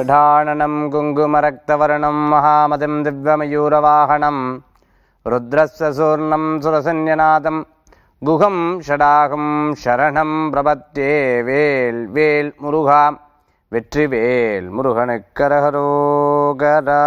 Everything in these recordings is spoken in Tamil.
बिभ्रदाननं कुङ्कुमरक्तवर्णं महामतिं दिव्यमयूरवाहनं रुद्रस्य सूर्णं सुरसन्यनादं गुहं षडाहं शरणं प्रपत्ये வேல் வேல் முருகா வெற்றிவேல் முருகனுக்கரகரோகரா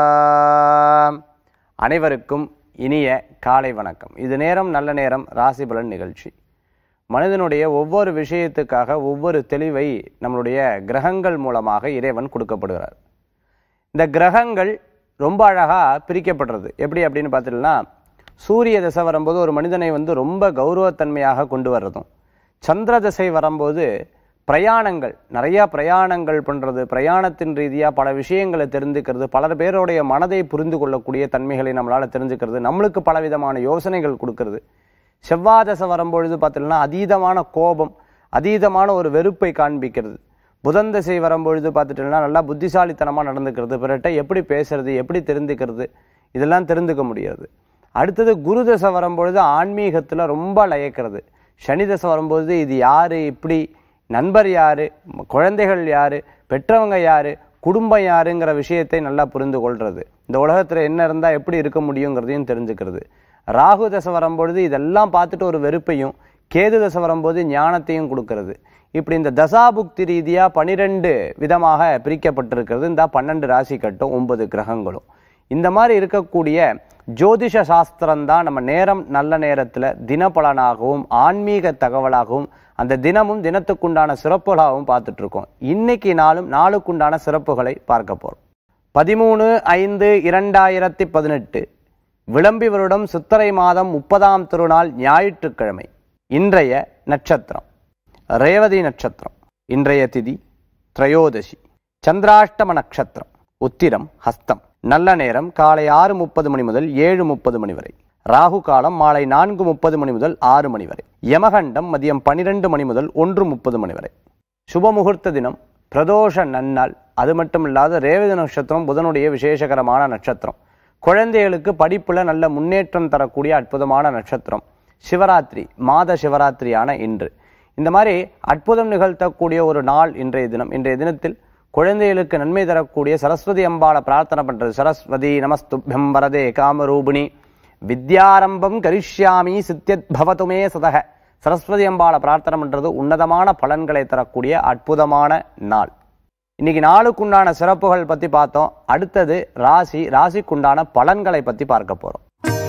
அனைவருக்கும் இனிய காலை வணக்கம் இது நேரம் நல்ல நேரம் ராசி பலன் நிகழ்ச்சி மனிதனுடைய ஒவ்வொரு விஷயத்துக்காக ஒவ்வொரு தெளிவை நம்மளுடைய கிரகங்கள் மூலமாக இறைவன் கொடுக்கப்படுகிறார் இந்த கிரகங்கள் ரொம்ப அழகா பிரிக்கப்படுறது எப்படி அப்படின்னு பார்த்துட்டோம்னா சூரிய திசை வரும்போது ஒரு மனிதனை வந்து ரொம்ப கௌரவத்தன்மையாக கொண்டு வர்றதும் சந்திர திசை வரும்போது பிரயாணங்கள் நிறைய பிரயாணங்கள் பண்றது பிரயாணத்தின் ரீதியா பல விஷயங்களை தெரிஞ்சுக்கிறது பலர் பேருடைய மனதை புரிந்து கொள்ளக்கூடிய தன்மைகளை நம்மளால தெரிஞ்சுக்கிறது நம்மளுக்கு பலவிதமான யோசனைகள் கொடுக்கறது செவ்வாதசை வரும்பொழுது பார்த்தீங்கன்னா அதீதமான கோபம் அதீதமான ஒரு வெறுப்பை காண்பிக்கிறது புதன் திசை வரும்பொழுது பார்த்துட்டோம்னா நல்லா புத்திசாலித்தனமாக நடந்துக்கிறது பிறட்ட எப்படி பேசுறது எப்படி தெரிந்துக்கிறது இதெல்லாம் தெரிந்துக்க முடியாது அடுத்தது குரு தசை வரும்பொழுது ஆன்மீகத்தில் ரொம்ப லயக்கிறது சனி தசை வரும்போது இது யாரு இப்படி நண்பர் யாரு ம- குழந்தைகள் யாரு பெற்றவங்க யாரு குடும்பம் யாருங்கிற விஷயத்தை நல்லா புரிந்து கொள்றது இந்த உலகத்துல என்ன இருந்தா எப்படி இருக்க முடியுங்கிறதையும் தெரிஞ்சுக்கிறது ராகு தசை வரும்பொழுது இதெல்லாம் பார்த்துட்டு ஒரு வெறுப்பையும் கேது தசை வரும்போது ஞானத்தையும் கொடுக்கிறது இப்படி இந்த தசாபுக்தி ரீதியா பனிரெண்டு விதமாக பிரிக்கப்பட்டிருக்கிறது இந்த பன்னெண்டு ராசி கட்டும் ஒன்பது கிரகங்களும் இந்த மாதிரி இருக்கக்கூடிய ஜோதிஷ சாஸ்திரம் தான் நம்ம நேரம் நல்ல நேரத்துல தினபலனாகவும் ஆன்மீக தகவலாகவும் அந்த தினமும் தினத்துக்குண்டான சிறப்புகளாகவும் பார்த்துட்டு இருக்கோம் இன்னைக்கு நாளும் நாளுக்குண்டான சிறப்புகளை பார்க்க போறோம் பதிமூணு ஐந்து இரண்டாயிரத்தி பதினெட்டு விளம்பி வருடம் சித்திரை மாதம் முப்பதாம் திருநாள் ஞாயிற்றுக்கிழமை இன்றைய நட்சத்திரம் ரேவதி நட்சத்திரம் இன்றைய திதி திரையோதசி சந்திராஷ்டம நட்சத்திரம் உத்திரம் ஹஸ்தம் நல்ல நேரம் காலை ஆறு முப்பது மணி முதல் ஏழு முப்பது மணி வரை ராகு காலம் மாலை நான்கு முப்பது மணி முதல் ஆறு மணி வரை யமகண்டம் மதியம் பனிரெண்டு மணி முதல் ஒன்று முப்பது மணி வரை சுபமுகூர்த்த தினம் பிரதோஷ நன்னாள் அது மட்டும் இல்லாத ரேவதி நட்சத்திரம் புதனுடைய விசேஷகரமான நட்சத்திரம் குழந்தைகளுக்கு படிப்புல நல்ல முன்னேற்றம் தரக்கூடிய அற்புதமான நட்சத்திரம் சிவராத்திரி மாத சிவராத்திரியான இன்று இந்த மாதிரி அற்புதம் நிகழ்த்தக்கூடிய ஒரு நாள் இன்றைய தினம் இன்றைய தினத்தில் குழந்தைகளுக்கு நன்மை தரக்கூடிய சரஸ்வதி அம்பாளை பிரார்த்தனை பண்றது சரஸ்வதி நமஸ்துபியம் வரதே காமரூபிணி வித்யாரம்பம் கரிஷ்யாமி சித்தியத் பவதுமே சதக சரஸ்வதி அம்பாளை பிரார்த்தனை பண்றது உன்னதமான பலன்களை தரக்கூடிய அற்புதமான நாள் இன்னைக்கு நாளுக்குண்டான சிறப்புகள் பத்தி பார்த்தோம் அடுத்தது ராசி ராசிக்குண்டான பலன்களை பத்தி பார்க்க போறோம்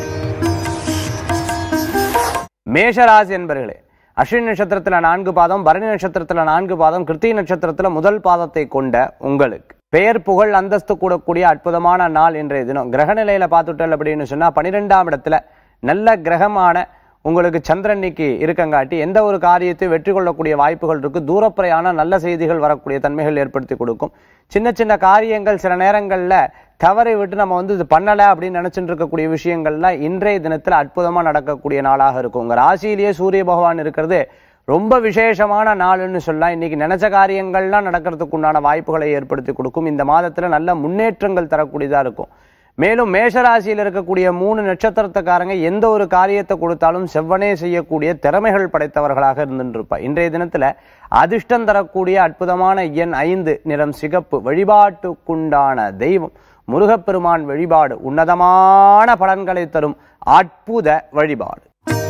மேஷ ராசி என்பர்களே அஸ்வினி நட்சத்திரத்துல நான்கு பாதம் பரணி நட்சத்திரத்துல நான்கு பாதம் கிருத்திகை நட்சத்திரத்துல முதல் பாதத்தை கொண்ட உங்களுக்கு பெயர் புகழ் அந்தஸ்து கூடக்கூடிய அற்புதமான நாள் இன்றைய தினம் கிரக நிலையில பார்த்துட்டல் அப்படின்னு சொன்னா பனிரெண்டாம் இடத்துல நல்ல கிரகமான உங்களுக்கு சந்திரன் இன்னைக்கு இருக்கங்காட்டி எந்த ஒரு காரியத்தையும் வெற்றி கொள்ளக்கூடிய வாய்ப்புகள் இருக்கு தூரப்பிரயாண நல்ல செய்திகள் வரக்கூடிய தன்மைகள் ஏற்படுத்தி கொடுக்கும் சின்ன சின்ன காரியங்கள் சில நேரங்கள்ல தவறை விட்டு நம்ம வந்து இது பண்ணல அப்படின்னு நினைச்சிட்டு இருக்கக்கூடிய விஷயங்கள்லாம் இன்றைய தினத்துல அற்புதமா நடக்கக்கூடிய நாளாக இருக்கும் உங்க ராசியிலேயே சூரிய பகவான் இருக்கிறது ரொம்ப விசேஷமான நாள்னு சொல்லலாம் இன்னைக்கு நினைச்ச காரியங்கள்லாம் நடக்கிறதுக்கு உண்டான வாய்ப்புகளை ஏற்படுத்தி கொடுக்கும் இந்த மாதத்துல நல்ல முன்னேற்றங்கள் தரக்கூடியதா இருக்கும் மேலும் மேஷராசியில் இருக்கக்கூடிய மூணு நட்சத்திரத்துக்காரங்க எந்த ஒரு காரியத்தை கொடுத்தாலும் செவ்வனே செய்யக்கூடிய திறமைகள் படைத்தவர்களாக இருந்துருப்பா இன்றைய தினத்துல அதிர்ஷ்டம் தரக்கூடிய அற்புதமான எண் ஐந்து நிறம் சிகப்பு வழிபாட்டுக்குண்டான தெய்வம் முருகப்பெருமான் வழிபாடு உன்னதமான பலன்களை தரும் அற்புத வழிபாடு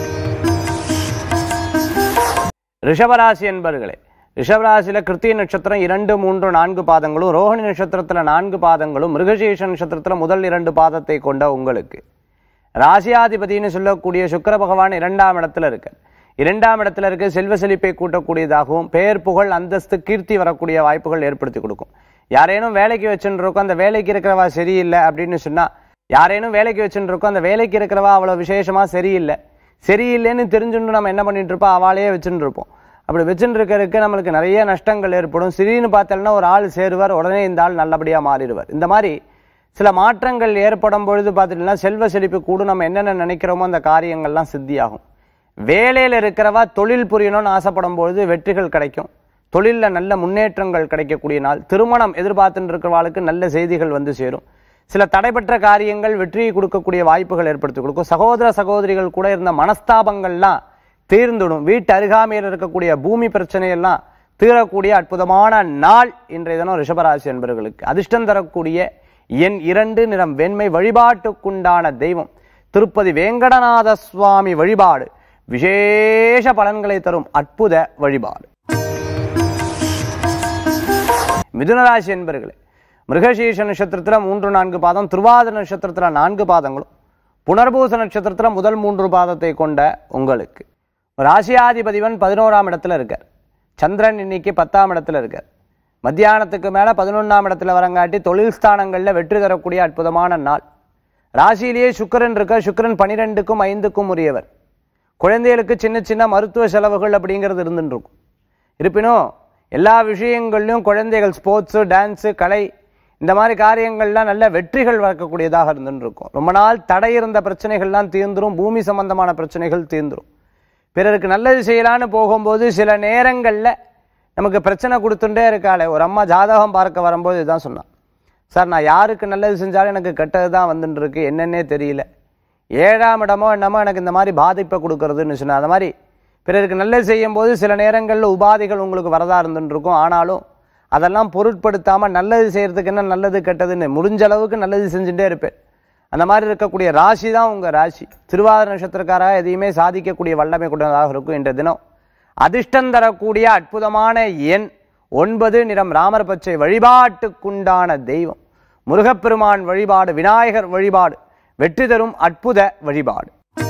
ரிஷபராசி என்பர்களே ரிஷபராசியில கிருத்திய நட்சத்திரம் இரண்டு மூன்று நான்கு பாதங்களும் ரோஹிணி நட்சத்திரத்துல நான்கு பாதங்களும் மிருகசீஷ நட்சத்திரத்துல முதல் இரண்டு பாதத்தை கொண்ட உங்களுக்கு ராசியாதிபதினு சொல்லக்கூடிய சுக்கிர பகவான் இரண்டாம் இடத்துல இருக்கு இரண்டாம் இடத்துல இருக்க செல்வ செழிப்பை கூட்டக்கூடியதாகவும் பெயர் புகழ் அந்தஸ்து கீர்த்தி வரக்கூடிய வாய்ப்புகள் ஏற்படுத்தி கொடுக்கும் யாரேனும் வேலைக்கு வச்சுட்டு இருக்கோம் அந்த வேலைக்கு இருக்கிறவா சரியில்லை அப்படின்னு சொன்னா யாரேனும் வேலைக்கு வச்சுட்டு இருக்கோம் அந்த வேலைக்கு இருக்கிறவா அவ்வளவு விசேஷமா சரியில்லை சரியில்லைன்னு தெரிஞ்சுட்டு நம்ம என்ன பண்ணிட்டு இருப்போம் அவளையே வச்சுட்டு இருப்போம் அப்படி வச்சுட்டு இருக்கிறதுக்கு நம்மளுக்கு நிறைய நஷ்டங்கள் ஏற்படும் சிறின்னு பார்த்தோம்னா ஒரு ஆள் சேருவார் உடனே இந்த ஆள் நல்லபடியா மாறிடுவார் இந்த மாதிரி சில மாற்றங்கள் ஏற்படும் பொழுது பார்த்துட்டீங்கன்னா செல்வ செழிப்பு கூடும் நம்ம என்னென்ன நினைக்கிறோமோ அந்த காரியங்கள்லாம் சித்தியாகும் வேலையில் இருக்கிறவா தொழில் புரியணும்னு ஆசைப்படும் பொழுது வெற்றிகள் கிடைக்கும் தொழில்ல நல்ல முன்னேற்றங்கள் கிடைக்கக்கூடிய நாள் திருமணம் எதிர்பார்த்துட்டு இருக்கிறவாளுக்கு நல்ல செய்திகள் வந்து சேரும் சில தடைபெற்ற காரியங்கள் வெற்றியை கொடுக்கக்கூடிய வாய்ப்புகள் ஏற்படுத்தி கொடுக்கும் சகோதர சகோதரிகள் கூட இருந்த மனஸ்தாபங்கள்லாம் தீர்ந்துடும் வீட்டு அருகாமையில் இருக்கக்கூடிய பூமி பிரச்சனையெல்லாம் தீரக்கூடிய அற்புதமான நாள் இன்றைய தினம் ரிஷபராசி என்பவர்களுக்கு அதிர்ஷ்டம் தரக்கூடிய எண் இரண்டு நிறம் வெண்மை வழிபாட்டுக்குண்டான தெய்வம் திருப்பதி வேங்கடநாத சுவாமி வழிபாடு விசேஷ பலன்களை தரும் அற்புத வழிபாடு மிதுனராசி என்பர்களே மிருகசீஷ நட்சத்திரத்துல மூன்று நான்கு பாதம் திருவாதிர நட்சத்திரத்துல நான்கு பாதங்களும் புனர்பூச நட்சத்திரத்துல முதல் மூன்று பாதத்தை கொண்ட உங்களுக்கு ராசியாதிபதிவன் பதினோராம் இடத்துல இருக்கார் சந்திரன் இன்னைக்கு பத்தாம் இடத்துல இருக்கார் மத்தியானத்துக்கு மேல பதினொன்னாம் இடத்துல வரங்காட்டி தொழில் ஸ்தானங்கள்ல வெற்றி தரக்கூடிய அற்புதமான நாள் ராசியிலேயே சுக்கிரன் இருக்க சுக்கிரன் பனிரெண்டுக்கும் ஐந்துக்கும் உரியவர் குழந்தைகளுக்கு சின்ன சின்ன மருத்துவ செலவுகள் அப்படிங்கிறது இருந்துட்டு இருக்கும் இருப்பினும் எல்லா விஷயங்கள்லையும் குழந்தைகள் ஸ்போர்ட்ஸு டான்ஸு கலை இந்த மாதிரி காரியங்கள்லாம் நல்ல வெற்றிகள் வளர்க்கக்கூடியதாக இருந்துட்டு இருக்கும் ரொம்ப நாள் தடை இருந்த பிரச்சனைகள்லாம் தீர்ந்துரும் பூமி சம்பந்தமான பிரச்சனைகள் தீர்ந்துரும் பிறருக்கு நல்லது செய்யலான்னு போகும்போது சில நேரங்களில் நமக்கு பிரச்சனை கொடுத்துட்டே இருக்காளே ஒரு அம்மா ஜாதகம் பார்க்க வரும்போது இதுதான் சொன்னான் சார் நான் யாருக்கு நல்லது செஞ்சாலும் எனக்கு கெட்டது தான் வந்துட்டு இருக்கு என்னன்னே தெரியல ஏழாம் இடமோ என்னமோ எனக்கு இந்த மாதிரி பாதிப்பை கொடுக்கறதுன்னு சொன்னேன் அந்த மாதிரி பிறருக்கு நல்லது செய்யும் போது சில நேரங்களில் உபாதைகள் உங்களுக்கு வரதா இருந்துட்டு இருக்கும் ஆனாலும் அதெல்லாம் பொருட்படுத்தாம நல்லது செய்யறதுக்கு என்ன நல்லது கெட்டதுன்னு முடிஞ்ச அளவுக்கு நல்லது செஞ்சுட்டே இருப்பேன் அந்த மாதிரி இருக்கக்கூடிய ராசி தான் உங்க ராசி திருவாதிர நட்சத்திரக்காராக எதையுமே சாதிக்கக்கூடிய வல்லமை கொண்டதாக இருக்கும் இன்றைய தினம் அதிர்ஷ்டம் தரக்கூடிய அற்புதமான எண் ஒன்பது நிறம் ராமர் பச்சை வழிபாட்டுக்குண்டான தெய்வம் முருகப்பெருமான் வழிபாடு விநாயகர் வழிபாடு வெற்றி தரும் அற்புத வழிபாடு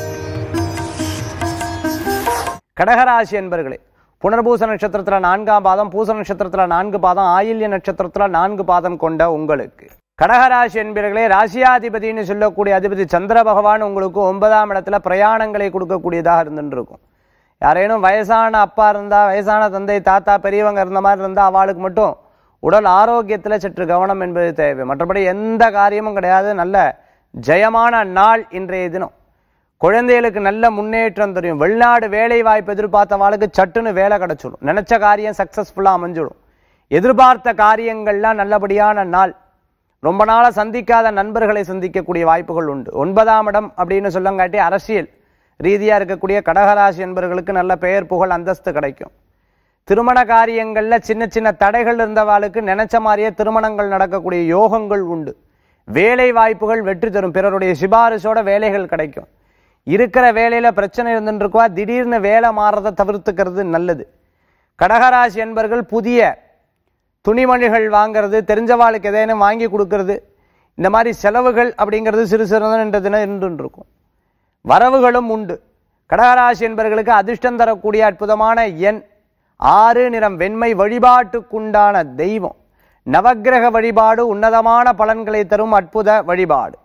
கடகராசி என்பர்களே புனர்பூச நட்சத்திரத்துல நான்காம் பாதம் பூச நட்சத்திரத்துல நான்கு பாதம் ஆயில்ய நட்சத்திரத்துல நான்கு பாதம் கொண்ட உங்களுக்கு கடகராசி என்பர்களே ராசியாதிபதினு சொல்லக்கூடிய அதிபதி சந்திர பகவான் உங்களுக்கு ஒன்பதாம் இடத்துல பிரயாணங்களை கொடுக்கக்கூடியதாக இருந்துட்டு இருக்கும் யாரேனும் வயசான அப்பா இருந்தா வயசான தந்தை தாத்தா பெரியவங்க இருந்த மாதிரி இருந்தா அவளுக்கு மட்டும் உடல் ஆரோக்கியத்துல சற்று கவனம் என்பது தேவை மற்றபடி எந்த காரியமும் கிடையாது நல்ல ஜெயமான நாள் இன்றைய தினம் குழந்தைகளுக்கு நல்ல முன்னேற்றம் தெரியும் வெளிநாடு வேலை வாய்ப்பு எதிர்பார்த்தவாளுக்கு சட்டுன்னு வேலை கிடைச்சிடும் நினைச்ச காரியம் சக்சஸ்ஃபுல்லா அமைஞ்சிடும் எதிர்பார்த்த காரியங்கள்லாம் நல்லபடியான நாள் ரொம்ப நாளா சந்திக்காத நண்பர்களை சந்திக்கக்கூடிய வாய்ப்புகள் உண்டு ஒன்பதாம் இடம் அப்படின்னு சொல்லங்காட்டி அரசியல் ரீதியா இருக்கக்கூடிய கடகராசி என்பவர்களுக்கு நல்ல பெயர் புகழ் அந்தஸ்து கிடைக்கும் திருமண காரியங்கள்ல சின்ன சின்ன தடைகள் இருந்தவாளுக்கு நினைச்ச மாதிரியே திருமணங்கள் நடக்கக்கூடிய யோகங்கள் உண்டு வேலை வாய்ப்புகள் வெற்றி தரும் பிறருடைய சிபாரிசோட வேலைகள் கிடைக்கும் இருக்கிற வேலையில பிரச்சனை இருந்துட்டு இருக்கா திடீர்னு வேலை மாறுறதை தவிர்த்துக்கிறது நல்லது கடகராசி என்பர்கள் புதிய துணிமணிகள் வாங்குறது தெரிஞ்சவாளுக்கு எதேனும் வாங்கி கொடுக்கறது இந்த மாதிரி செலவுகள் அப்படிங்கிறது சிறு சிறுன்றதுன்னு இருந்துட்டு இருக்கும் வரவுகளும் உண்டு கடகராசி என்பவர்களுக்கு அதிர்ஷ்டம் தரக்கூடிய அற்புதமான எண் ஆறு நிறம் வெண்மை வழிபாட்டுக்குண்டான தெய்வம் நவக்கிரக வழிபாடு உன்னதமான பலன்களை தரும் அற்புத வழிபாடு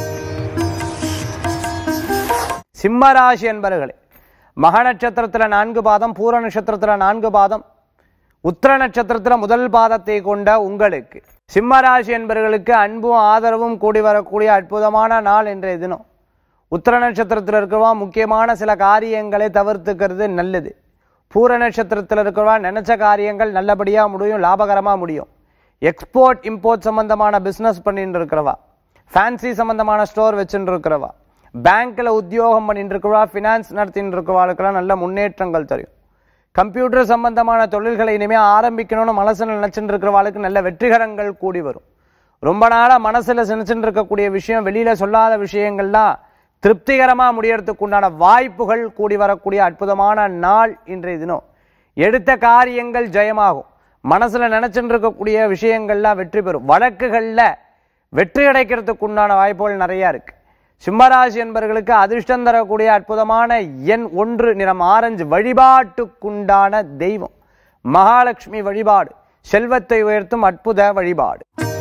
சிம்மராசி என்பவர்களே மக நட்சத்திரத்துல நான்கு பாதம் பூர நட்சத்திரத்துல நான்கு பாதம் உத்திர நட்சத்திரத்துல முதல் பாதத்தை கொண்ட உங்களுக்கு சிம்மராசி என்பவர்களுக்கு அன்பும் ஆதரவும் கூடி வரக்கூடிய அற்புதமான நாள் இன்றைய தினம் உத்திர நட்சத்திரத்தில் இருக்கிறவா முக்கியமான சில காரியங்களை தவிர்த்துக்கிறது நல்லது பூர நட்சத்திரத்தில் இருக்கிறவா நினைச்ச காரியங்கள் நல்லபடியா முடியும் லாபகரமா முடியும் எக்ஸ்போர்ட் இம்போர்ட் சம்பந்தமான பிசினஸ் பண்ணிட்டு இருக்கிறவா ஃபேன்சி சம்பந்தமான ஸ்டோர் வச்சுட்டு இருக்கிறவா பேங்க்ல உத்தியோகம் பண்ணிட்டு இருக்கிறவா ஃபினான்ஸ் நடத்திட்டு இருக்கிறவாளுக்கெல்லாம் நல்ல முன்னேற்றங்கள் தெரியும் கம்ப்யூட்டர் சம்பந்தமான தொழில்களை இனிமே ஆரம்பிக்கணும்னு மனசுல நினைச்சுட்டு இருக்கிறவாளுக்கு நல்ல வெற்றிகரங்கள் கூடி வரும் ரொம்ப நாளா மனசுல நினைச்சுட்டு இருக்கக்கூடிய விஷயம் வெளியில சொல்லாத விஷயங்கள்லாம் திருப்திகரமா முடியறதுக்கு உண்டான வாய்ப்புகள் கூடி வரக்கூடிய அற்புதமான நாள் இன்றைய தினம் எடுத்த காரியங்கள் ஜெயமாகும் மனசுல நினைச்சுட்டு இருக்கக்கூடிய விஷயங்கள்லாம் வெற்றி பெறும் வழக்குகள்ல வெற்றி கிடைக்கிறதுக்கு உண்டான வாய்ப்புகள் நிறைய இருக்கு சிம்மராசி என்பவர்களுக்கு அதிர்ஷ்டம் தரக்கூடிய அற்புதமான எண் ஒன்று நிறம் ஆரஞ்சு வழிபாட்டுக்குண்டான தெய்வம் மகாலட்சுமி வழிபாடு செல்வத்தை உயர்த்தும் அற்புத வழிபாடு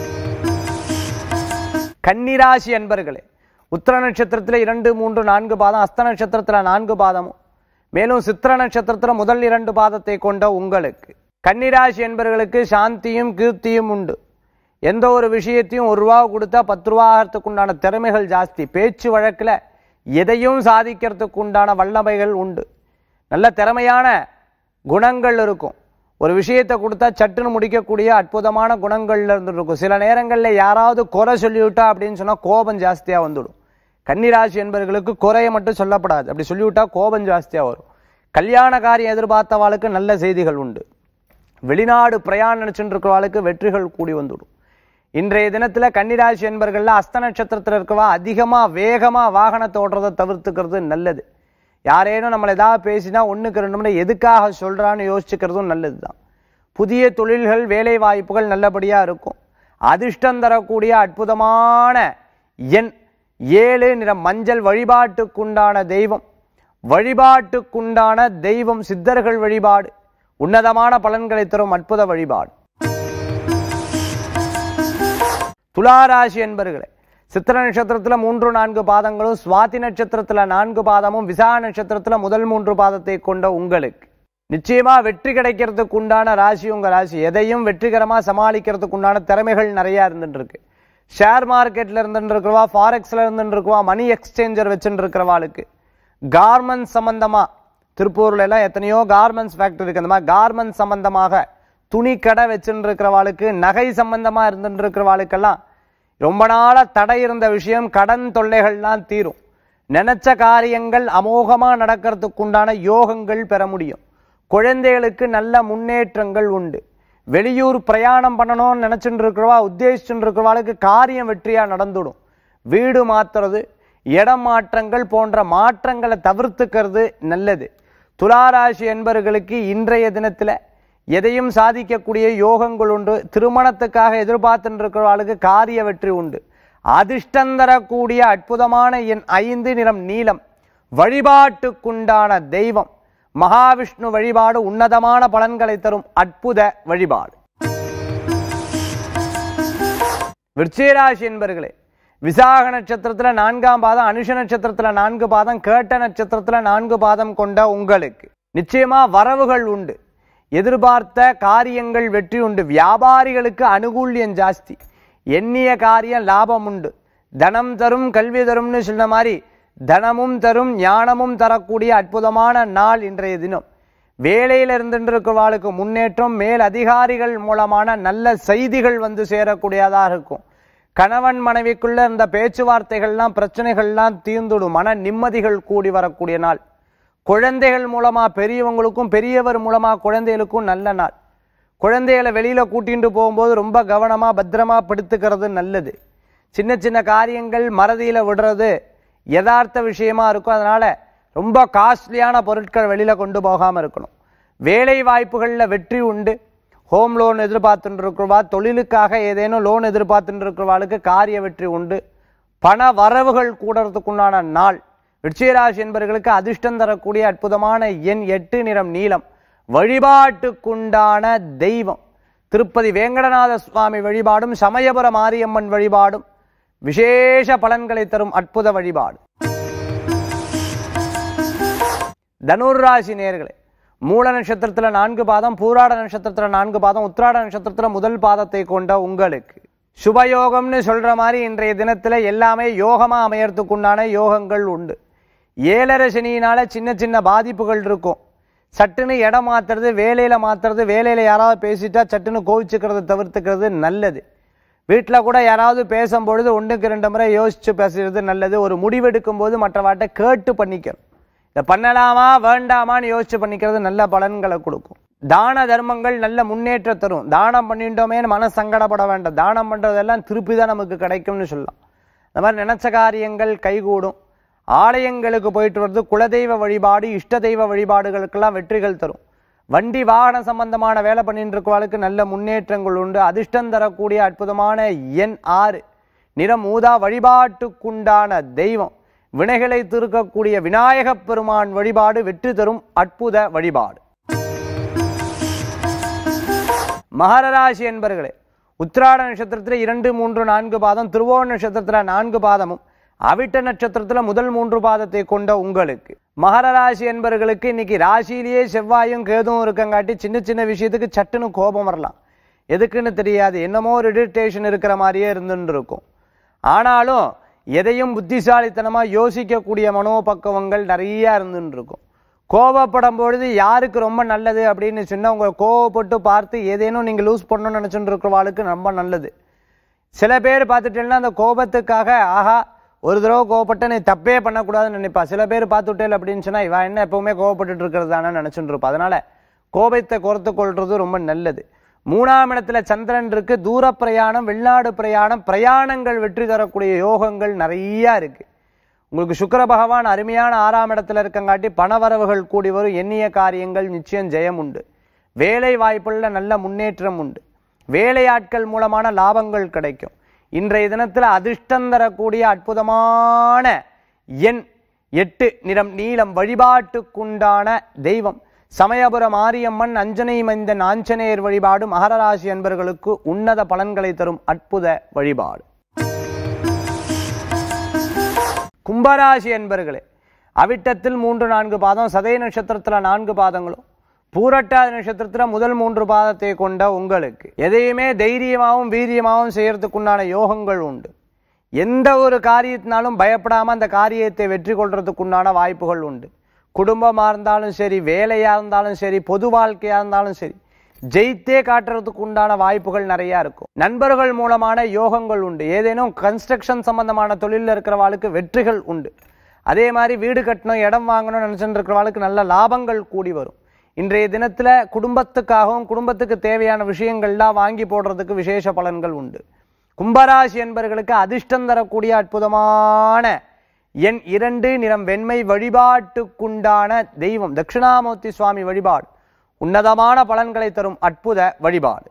கன்னிராசி என்பர்களே உத்திர நட்சத்திரத்தில் இரண்டு மூன்று நான்கு பாதம் அஸ்த நட்சத்திரத்தில் நான்கு பாதமும் மேலும் சித்திர நட்சத்திரத்தில் முதல் இரண்டு பாதத்தை கொண்ட உங்களுக்கு கன்னிராசி என்பவர்களுக்கு சாந்தியும் கீர்த்தியும் உண்டு எந்த ஒரு விஷயத்தையும் ஒரு ரூபா கொடுத்தா பத்து ரூபா ஆகிறதுக்கு உண்டான திறமைகள் ஜாஸ்தி பேச்சு வழக்குல எதையும் சாதிக்கிறதுக்கு உண்டான வல்லமைகள் உண்டு நல்ல திறமையான குணங்கள் இருக்கும் ஒரு விஷயத்தை கொடுத்தா சட்டுன்னு முடிக்கக்கூடிய அற்புதமான குணங்கள்ல இருந்து இருக்கும் சில நேரங்கள்ல யாராவது குறை சொல்லிவிட்டா அப்படின்னு சொன்னா கோபம் ஜாஸ்தியா வந்துடும் கன்னிராசி என்பவர்களுக்கு குறைய மட்டும் சொல்லப்படாது அப்படி சொல்லிவிட்டா கோபம் ஜாஸ்தியா வரும் கல்யாண காரியம் எதிர்பார்த்தவாளுக்கு நல்ல செய்திகள் உண்டு வெளிநாடு பிரயாணம் நினைச்சுட்டு இருக்கிறவாளுக்கு வெற்றிகள் கூடி வந்துடும் இன்றைய தினத்துல கன்னிராசி என்பர்கள்ல அஸ்த நட்சத்திரத்துல இருக்கவா அதிகமா வேகமா வாகனத்தை ஓட்டுறதை தவிர்த்துக்கிறது நல்லது யாரேனும் நம்மளை ஏதாவது பேசினா ஒண்ணுக்கு ரெண்டு மணி எதுக்காக சொல்றான்னு யோசிச்சுக்கிறதும் நல்லதுதான் புதிய தொழில்கள் வேலை வாய்ப்புகள் நல்லபடியா இருக்கும் அதிர்ஷ்டம் தரக்கூடிய அற்புதமான எண் ஏழு நிற மஞ்சள் வழிபாட்டுக்குண்டான தெய்வம் வழிபாட்டுக்குண்டான தெய்வம் சித்தர்கள் வழிபாடு உன்னதமான பலன்களை தரும் அற்புத வழிபாடு துளாராசி என்பர்களே சித்திர நட்சத்திரத்துல மூன்று நான்கு பாதங்களும் சுவாதி நட்சத்திரத்துல நான்கு பாதமும் விசா நட்சத்திரத்துல முதல் மூன்று பாதத்தை கொண்ட உங்களுக்கு நிச்சயமா வெற்றி கிடைக்கிறதுக்கு உண்டான ராசி உங்க ராசி எதையும் வெற்றிகரமா சமாளிக்கிறதுக்கு உண்டான திறமைகள் நிறைய இருந்துட்டு இருக்கு ஷேர் மார்க்கெட்ல இருந்துட்டு இருக்கிறவா ஃபாரெக்ஸ்ல இருந்துட்டு இருக்கவா மணி எக்ஸ்சேஞ்சர் வச்சுட்டு இருக்கிறவாளுக்கு கார்மெண்ட் சம்பந்தமா திருப்பூர்ல எல்லாம் எத்தனையோ கார்மெண்ட்ஸ் ஃபேக்டரி இருக்கு அந்த மாதிரி கார்மெண்ட் சம்பந்தமாக துணி கடை வச்சுட்டு இருக்கிறவாளுக்கு நகை சம்பந்தமா இருந்துட்டு இருக்கிறவாளுக்கெல்லாம் ரொம்ப நாளா தடை இருந்த விஷயம் கடன் தொல்லைகள்லாம் தீரும் நினைச்ச காரியங்கள் அமோகமா நடக்கிறதுக்கு உண்டான யோகங்கள் பெற முடியும் குழந்தைகளுக்கு நல்ல முன்னேற்றங்கள் உண்டு வெளியூர் பிரயாணம் பண்ணணும்னு நினைச்சுட்டு இருக்கிறவா உத்தேசிச்சுட்டு இருக்கிறவாளுக்கு காரியம் வெற்றியா நடந்துடும் வீடு மாத்துறது இடம் மாற்றங்கள் போன்ற மாற்றங்களை தவிர்த்துக்கிறது நல்லது துளாராசி என்பவர்களுக்கு இன்றைய தினத்துல எதையும் சாதிக்கக்கூடிய யோகங்கள் உண்டு திருமணத்துக்காக எதிர்பார்த்துட்டு இருக்கிறவர்களுக்கு காரிய வெற்றி உண்டு அதிர்ஷ்டம் தரக்கூடிய அற்புதமான என் ஐந்து நிறம் நீலம் வழிபாட்டுக்குண்டான தெய்வம் மகாவிஷ்ணு வழிபாடு உன்னதமான பலன்களை தரும் அற்புத வழிபாடு விருச்சிகராசி என்பர்களே விசாக நட்சத்திரத்துல நான்காம் பாதம் அனுஷ நட்சத்திரத்துல நான்கு பாதம் கேட்ட நட்சத்திரத்துல நான்கு பாதம் கொண்ட உங்களுக்கு நிச்சயமா வரவுகள் உண்டு எதிர்பார்த்த காரியங்கள் வெற்றி உண்டு வியாபாரிகளுக்கு அனுகூல்யம் ஜாஸ்தி எண்ணிய காரியம் லாபம் உண்டு தனம் தரும் கல்வி தரும்னு சொன்ன மாதிரி தனமும் தரும் ஞானமும் தரக்கூடிய அற்புதமான நாள் இன்றைய தினம் வேலையில இருந்துருக்கிறவாளுக்கு முன்னேற்றம் மேல் அதிகாரிகள் மூலமான நல்ல செய்திகள் வந்து சேரக்கூடியதாக இருக்கும் கணவன் மனைவிக்குள்ள இருந்த பேச்சுவார்த்தைகள்லாம் பிரச்சனைகள்லாம் தீர்ந்துடும் மன நிம்மதிகள் கூடி வரக்கூடிய நாள் குழந்தைகள் மூலமா பெரியவங்களுக்கும் பெரியவர் மூலமா குழந்தைகளுக்கும் நல்ல நாள் குழந்தைகளை வெளியில கூட்டிட்டு போகும்போது ரொம்ப கவனமா பத்திரமா படுத்துக்கிறது நல்லது சின்ன சின்ன காரியங்கள் மறதியில விடுறது யதார்த்த விஷயமா இருக்கும் அதனால ரொம்ப காஸ்ட்லியான பொருட்கள் வெளியில கொண்டு போகாம இருக்கணும் வேலை வாய்ப்புகள்ல வெற்றி உண்டு ஹோம் லோன் எதிர்பார்த்துட்டு இருக்கிறவா தொழிலுக்காக ஏதேனும் லோன் எதிர்பார்த்துட்டு இருக்கிறவாளுக்கு காரிய வெற்றி உண்டு பண வரவுகள் கூடுறதுக்குண்டான நாள் விருச்சிகராசி என்பவர்களுக்கு அதிர்ஷ்டம் தரக்கூடிய அற்புதமான எண் எட்டு நிறம் நீலம் வழிபாட்டுக்குண்டான தெய்வம் திருப்பதி வேங்கடநாத சுவாமி வழிபாடும் சமயபுர மாரியம்மன் வழிபாடும் விசேஷ பலன்களை தரும் அற்புத வழிபாடு தனுர் ராசி நேர்களே மூல நட்சத்திரத்துல நான்கு பாதம் பூராட நட்சத்திரத்துல நான்கு பாதம் உத்திராட நட்சத்திரத்துல முதல் பாதத்தை கொண்ட உங்களுக்கு சுபயோகம்னு சொல்ற மாதிரி இன்றைய தினத்துல எல்லாமே யோகமா அமையறதுக்குண்டான யோகங்கள் உண்டு ஏழரை சனியினால சின்ன சின்ன பாதிப்புகள் இருக்கும் சட்டுன்னு இடம் மாத்துறது வேலையில மாத்துறது வேலையில யாராவது பேசிட்டா சட்டுன்னு கோவிச்சுக்கிறத தவிர்த்துக்கிறது நல்லது வீட்டில் கூட யாராவது பேசும்பொழுது ஒன்றுக்கு ரெண்டு முறை யோசிச்சு பேசுறது நல்லது ஒரு முடிவெடுக்கும் போது மற்றவாட்ட கேட்டு பண்ணிக்கணும் இதை பண்ணலாமா வேண்டாமான்னு யோசிச்சு பண்ணிக்கிறது நல்ல பலன்களை கொடுக்கும் தான தர்மங்கள் நல்ல முன்னேற்றம் தரும் தானம் பண்ணிட்டோமேன்னு மன சங்கடப்பட வேண்டாம் தானம் பண்றதெல்லாம் திருப்பி தான் நமக்கு கிடைக்கும்னு சொல்லலாம் இந்த மாதிரி நினைச்ச காரியங்கள் கைகூடும் ஆலயங்களுக்கு போயிட்டு வர்றது குலதெய்வ வழிபாடு இஷ்ட தெய்வ வழிபாடுகளுக்கெல்லாம் வெற்றிகள் தரும் வண்டி வாகன சம்பந்தமான வேலை பண்ணிட்டு இருக்கவாளுக்கு நல்ல முன்னேற்றங்கள் உண்டு அதிர்ஷ்டம் தரக்கூடிய அற்புதமான எண் ஆறு நிறம் ஊதா வழிபாட்டுக்குண்டான தெய்வம் வினைகளை தீர்க்கக்கூடிய விநாயகப் பெருமான் வழிபாடு வெற்றி தரும் அற்புத வழிபாடு மகர ராசி என்பர்களே உத்திராட நட்சத்திரத்தில் இரண்டு மூன்று நான்கு பாதம் திருவோண நட்சத்திரத்துல நான்கு பாதமும் அவிட்ட நட்சத்திரத்துல முதல் மூன்று பாதத்தை கொண்ட உங்களுக்கு மகர ராசி என்பவர்களுக்கு இன்னைக்கு ராசியிலேயே செவ்வாயும் கேதுவும் இருக்கங்காட்டி சின்ன சின்ன விஷயத்துக்கு சட்டுன்னு கோபம் வரலாம் எதுக்குன்னு தெரியாது என்னமோ ஒரு இரிட்டேஷன் இருக்கிற மாதிரியே இருந்துட்டு இருக்கும் ஆனாலும் எதையும் புத்திசாலித்தனமா யோசிக்கக்கூடிய மனோபக்குவங்கள் நிறைய இருந்துட்டு இருக்கும் கோபப்படும் பொழுது யாருக்கு ரொம்ப நல்லது அப்படின்னு சொன்னா உங்களை கோவப்பட்டு பார்த்து ஏதேனும் நீங்க லூஸ் பண்ணணும்னு நினைச்சுட்டு இருக்கிறவாளுக்கு ரொம்ப நல்லது சில பேர் பார்த்துட்டேன்னா அந்த கோபத்துக்காக ஆஹா ஒரு தடவை கோவப்பட்ட நீ தப்பே பண்ணக்கூடாதுன்னு நினைப்பா சில பேர் பார்த்துட்டேல் அப்படின்னு சொன்னா இவ என்ன எப்பவுமே கோவப்பட்டுட்டு இருக்கிறது தானே நினைச்சுட்டு இருப்பா அதனால கோபத்தை குறைத்து கொள்றது ரொம்ப நல்லது மூணாம் இடத்துல சந்திரன் இருக்கு தூர பிரயாணம் வெளிநாடு பிரயாணம் பிரயாணங்கள் வெற்றி தரக்கூடிய யோகங்கள் நிறைய இருக்கு உங்களுக்கு சுக்கிர பகவான் அருமையான ஆறாம் இடத்துல இருக்கங்காட்டி பணவரவுகள் கூடி வரும் எண்ணிய காரியங்கள் நிச்சயம் ஜெயம் உண்டு வேலை வாய்ப்புல நல்ல முன்னேற்றம் உண்டு வேலையாட்கள் மூலமான லாபங்கள் கிடைக்கும் இன்றைய தினத்துல அதிர்ஷ்டம் தரக்கூடிய அற்புதமான எண் எட்டு நிறம் நீலம் வழிபாட்டுக்குண்டான தெய்வம் சமயபுர மாரியம்மன் அஞ்சனை மைந்தன் ஆஞ்சநேயர் வழிபாடு மகர ராசி அன்பர்களுக்கு உன்னத பலன்களை தரும் அற்புத வழிபாடு கும்பராசி என்பர்களே அவிட்டத்தில் மூன்று நான்கு பாதம் சதய நட்சத்திரத்துல நான்கு பாதங்களும் பூரட்டாதி நட்சத்திரத்துல முதல் மூன்று பாதத்தை கொண்ட உங்களுக்கு எதையுமே தைரியமாகவும் வீரியமாகவும் செய்யறதுக்குண்டான யோகங்கள் உண்டு எந்த ஒரு காரியத்தினாலும் பயப்படாம அந்த காரியத்தை வெற்றி கொள்றதுக்குண்டான வாய்ப்புகள் உண்டு குடும்பமா இருந்தாலும் சரி வேலையா இருந்தாலும் சரி பொது வாழ்க்கையா இருந்தாலும் சரி ஜெயித்தே காட்டுறதுக்கு உண்டான வாய்ப்புகள் நிறைய இருக்கும் நண்பர்கள் மூலமான யோகங்கள் உண்டு ஏதேனும் கன்ஸ்ட்ரக்ஷன் சம்பந்தமான தொழிலில் இருக்கிறவாளுக்கு வெற்றிகள் உண்டு அதே மாதிரி வீடு கட்டணும் இடம் வாங்கணும்னு நினைச்சுட்டு இருக்கிறவாளுக்கு நல்ல லாபங்கள் கூடி வரும் இன்றைய தினத்துல குடும்பத்துக்காகவும் குடும்பத்துக்கு தேவையான விஷயங்கள்லாம் வாங்கி போடுறதுக்கு விசேஷ பலன்கள் உண்டு கும்பராசி என்பவர்களுக்கு அதிர்ஷ்டம் தரக்கூடிய அற்புதமான எண் இரண்டு நிறம் வெண்மை வழிபாட்டுக்குண்டான தெய்வம் தட்சிணாமூர்த்தி சுவாமி வழிபாடு உன்னதமான பலன்களை தரும் அற்புத வழிபாடு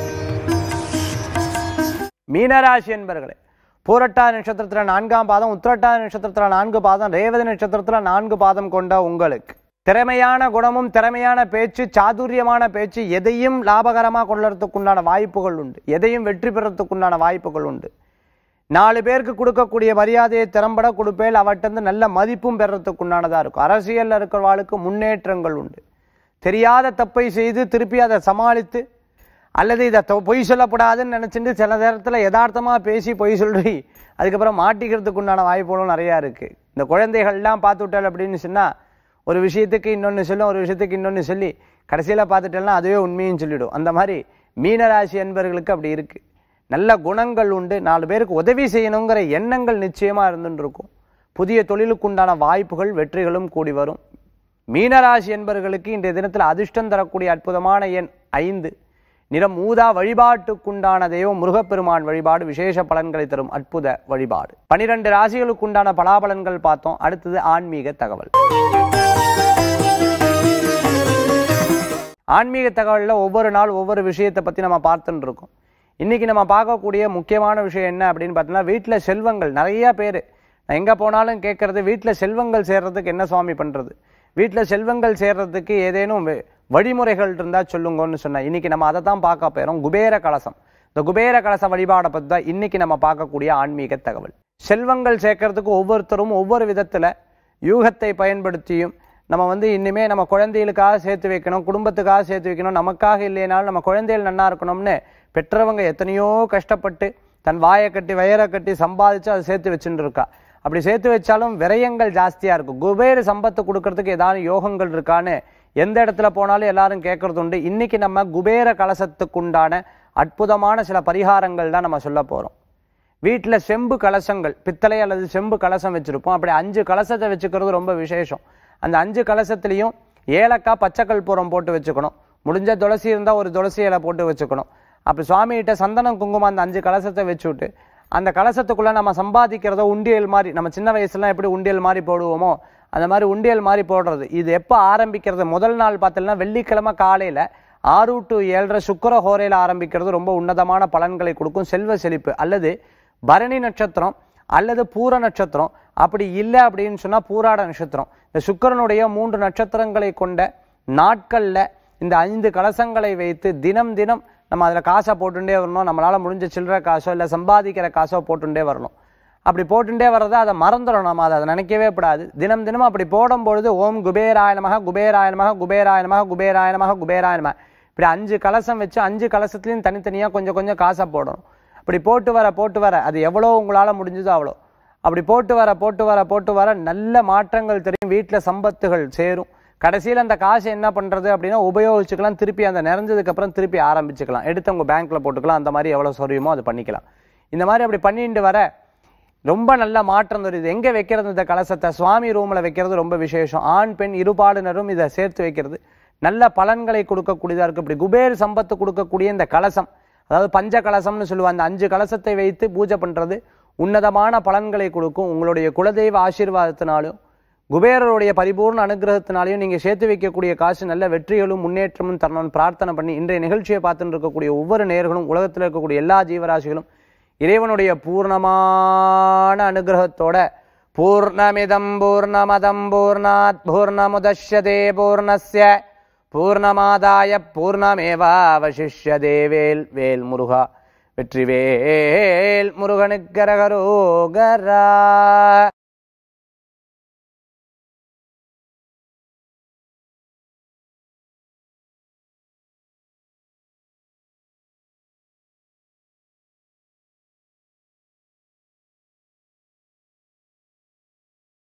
மீனராசி என்பர்களே பூரட்டா நட்சத்திரத்துல நான்காம் பாதம் உத்திரட்டா நட்சத்திரத்துல நான்கு பாதம் ரேவதி நட்சத்திரத்துல நான்கு பாதம் கொண்ட உங்களுக்கு திறமையான குணமும் திறமையான பேச்சு சாதுரியமான பேச்சு எதையும் லாபகரமா கொள்ளறதுக்குண்டான வாய்ப்புகள் உண்டு எதையும் வெற்றி பெறத்துக்குண்டான வாய்ப்புகள் உண்டு நாலு பேருக்கு கொடுக்கக்கூடிய மரியாதையை திறம்பட கொடுப்பேல் அவற்றிருந்து நல்ல மதிப்பும் பெறத்துக்குண்டானதா இருக்கும் அரசியல்ல இருக்கிறவாளுக்கு முன்னேற்றங்கள் உண்டு தெரியாத தப்பை செய்து திருப்பி அதை சமாளித்து அல்லது இதை தொ- பொய் சொல்லக்கூடாதுன்னு நினைச்சிட்டு சில நேரத்துல யதார்த்தமா பேசி பொய் சொல்லி அதுக்கப்புறம் மாட்டிக்கிறதுக்கு உண்டான வாய்ப்புகளும் நிறைய இருக்கு இந்த குழந்தைகள்லாம் பார்த்து விட்டால் அப்படின்னு சொன்னா ஒரு விஷயத்துக்கு இன்னொன்னு சொல்லும் ஒரு விஷயத்துக்கு இன்னொன்னு சொல்லி கடைசியில பார்த்துட்டேன்னா அதுவே உண்மையும் சொல்லிடும் அந்த மாதிரி மீனராசி என்பவர்களுக்கு அப்படி இருக்கு நல்ல குணங்கள் உண்டு நாலு பேருக்கு உதவி செய்யணுங்கிற எண்ணங்கள் நிச்சயமா இருந்துட்டு இருக்கும் புதிய தொழிலுக்கு உண்டான வாய்ப்புகள் வெற்றிகளும் கூடி வரும் மீனராசி என்பவர்களுக்கு இன்றைய தினத்தில் அதிர்ஷ்டம் தரக்கூடிய அற்புதமான எண் ஐந்து நிறம் ஊதா வழிபாட்டுக்குண்டான தெய்வம் முருகப்பெருமான் வழிபாடு விசேஷ பலன்களை தரும் அற்புத வழிபாடு பனிரெண்டு ராசிகளுக்குண்டான பலாபலன்கள் பார்த்தோம் அடுத்தது ஆன்மீக தகவல் ஆன்மீக தகவலில் ஒவ்வொரு நாள் ஒவ்வொரு விஷயத்தை பற்றி நம்ம பார்த்துட்டு இருக்கோம் இன்னைக்கு நம்ம பார்க்கக்கூடிய முக்கியமான விஷயம் என்ன அப்படின்னு பார்த்தோம்னா வீட்டில் செல்வங்கள் நிறைய பேர் நான் எங்கே போனாலும் கேட்கறது வீட்டில் செல்வங்கள் சேர்றதுக்கு என்ன சுவாமி பண்ணுறது வீட்டில் செல்வங்கள் சேர்றதுக்கு ஏதேனும் வெ- வழிமுறைகள் இருந்தால் சொல்லுங்கன்னு சொன்னேன் இன்னைக்கு நம்ம அதை தான் பார்க்க போகிறோம் குபேர கலசம் இந்த குபேர கலச வழிபாடை பற்றி தான் இன்னைக்கு நம்ம பார்க்கக்கூடிய ஆன்மீக தகவல் செல்வங்கள் சேர்க்கறதுக்கு ஒவ்வொருத்தரும் ஒவ்வொரு விதத்தில் யூகத்தை பயன்படுத்தியும் நம்ம வந்து இனிமே நம்ம குழந்தைகளுக்காக சேர்த்து வைக்கணும் குடும்பத்துக்காக சேர்த்து வைக்கணும் நமக்காக இல்லைனாலும் நம்ம குழந்தைகள் நன்னா இருக்கணும்னு பெற்றவங்க எத்தனையோ கஷ்டப்பட்டு தன் வாயை கட்டி வயரை கட்டி சம்பாதிச்சு அதை சேர்த்து வச்சுட்டு இருக்கா அப்படி சேர்த்து வச்சாலும் விரயங்கள் ஜாஸ்தியா இருக்கும் குபேர சம்பத்து கொடுக்கறதுக்கு ஏதாவது யோகங்கள் இருக்கான்னு எந்த இடத்துல போனாலும் எல்லாரும் கேட்கறது உண்டு இன்னைக்கு நம்ம குபேர கலசத்துக்குண்டான அற்புதமான சில பரிகாரங்கள் தான் நம்ம சொல்ல போறோம் வீட்டில் செம்பு கலசங்கள் பித்தளை அல்லது செம்பு கலசம் வச்சிருப்போம் அப்படி அஞ்சு கலசத்தை வச்சுக்கிறது ரொம்ப விசேஷம் அந்த அஞ்சு கலசத்துலேயும் ஏலக்காய் பச்சை கற்பூரம் போட்டு வச்சுக்கணும் முடிஞ்ச துளசி இருந்தால் ஒரு துளசி இலை போட்டு வச்சுக்கணும் அப்படி சுவாமிகிட்ட சந்தனம் குங்குமம் அந்த அஞ்சு கலசத்தை வச்சுவிட்டு அந்த கலசத்துக்குள்ள நம்ம சம்பாதிக்கிறத உண்டியல் மாதிரி நம்ம சின்ன வயசுலாம் எப்படி உண்டியல் மாதிரி போடுவோமோ அந்த மாதிரி உண்டியல் மாதிரி போடுறது இது எப்போ ஆரம்பிக்கிறது முதல் நாள் பார்த்தீங்கன்னா வெள்ளிக்கிழமை காலையில ஆறு டு ஏழரை சுக்கிர ஹோரையில் ஆரம்பிக்கிறது ரொம்ப உன்னதமான பலன்களை கொடுக்கும் செல்வ செழிப்பு அல்லது பரணி நட்சத்திரம் அல்லது பூர நட்சத்திரம் அப்படி இல்லை அப்படின்னு சொன்னா பூராட நட்சத்திரம் இந்த சுக்கிரனுடைய மூன்று நட்சத்திரங்களை கொண்ட நாட்கள்ல இந்த ஐந்து கலசங்களை வைத்து தினம் தினம் நம்ம அதில் காசை போட்டுட்டே வரணும் நம்மளால முடிஞ்ச சில்லற காசோ இல்லை சம்பாதிக்கிற காசோ போட்டுட்டே வரணும் அப்படி போட்டுட்டே வர்றதை அதை மறந்துடும் நம்ம அதை அதை நினைக்கவே கூடாது தினம் தினம் அப்படி போடும் பொழுது ஓம் குபேராய நமக குபேராய நமக குபேராய நமக குபேராய நமக குபேராய நமக இப்படி அஞ்சு கலசம் வச்சு அஞ்சு கலசத்துலையும் தனித்தனியாக கொஞ்சம் கொஞ்சம் காசை போடணும் அப்படி போட்டு வர போட்டு வர அது எவ்வளோ உங்களால் முடிஞ்சதோ அவ்வளோ அப்படி போட்டு வர போட்டு வர போட்டு வர நல்ல மாற்றங்கள் தெரியும் வீட்டில் சம்பத்துகள் சேரும் கடைசியில் அந்த காசை என்ன பண்ணுறது அப்படின்னா உபயோகிச்சுக்கலாம் திருப்பி அந்த நிறைஞ்சதுக்கு அப்புறம் திருப்பி ஆரம்பிச்சுக்கலாம் எடுத்து உங்கள் பேங்க்ல போட்டுக்கலாம் அந்த மாதிரி எவ்வளோ சொரியுமோ அது பண்ணிக்கலாம் இந்த மாதிரி அப்படி பண்ணிட்டு வர ரொம்ப நல்ல மாற்றம் தெரியுது எங்க வைக்கிறது இந்த கலசத்தை சுவாமி ரூம்ல வைக்கிறது ரொம்ப விசேஷம் ஆண் பெண் இருபாடுனரும் இதை சேர்த்து வைக்கிறது நல்ல பலன்களை கொடுக்கக்கூடியதா இருக்கு இப்படி குபேர் சம்பத்து கொடுக்கக்கூடிய இந்த கலசம் அதாவது பஞ்ச கலசம்னு சொல்லுவாங்க அந்த அஞ்சு கலசத்தை வைத்து பூஜை பண்றது உன்னதமான பலன்களை கொடுக்கும் உங்களுடைய குலதெய்வ ஆசீர்வாதத்தினாலும் குபேரருடைய பரிபூர்ண அனுகிரகத்தினாலையும் நீங்க சேர்த்து வைக்கக்கூடிய காசு நல்ல வெற்றிகளும் முன்னேற்றமும் தரணும்னு பிரார்த்தனை பண்ணி இன்றைய நிகழ்ச்சியை பார்த்துட்டு இருக்கக்கூடிய ஒவ்வொரு நேர்களும் உலகத்தில் இருக்கக்கூடிய எல்லா ஜீவராசிகளும் இறைவனுடைய பூர்ணமான அனுகிரகத்தோட பூர்ணமிதம் பூர்ணமதம் பூர்ணாத் பூர்ணமுதஷ்யதே பூர்ணஸ்ய பூர்ணமாதாய பூர்ணமேவாவசிஷ்யதே வேல் வேல் முருகா வெற்றிவேல் முருகனுக்கரகரோகரா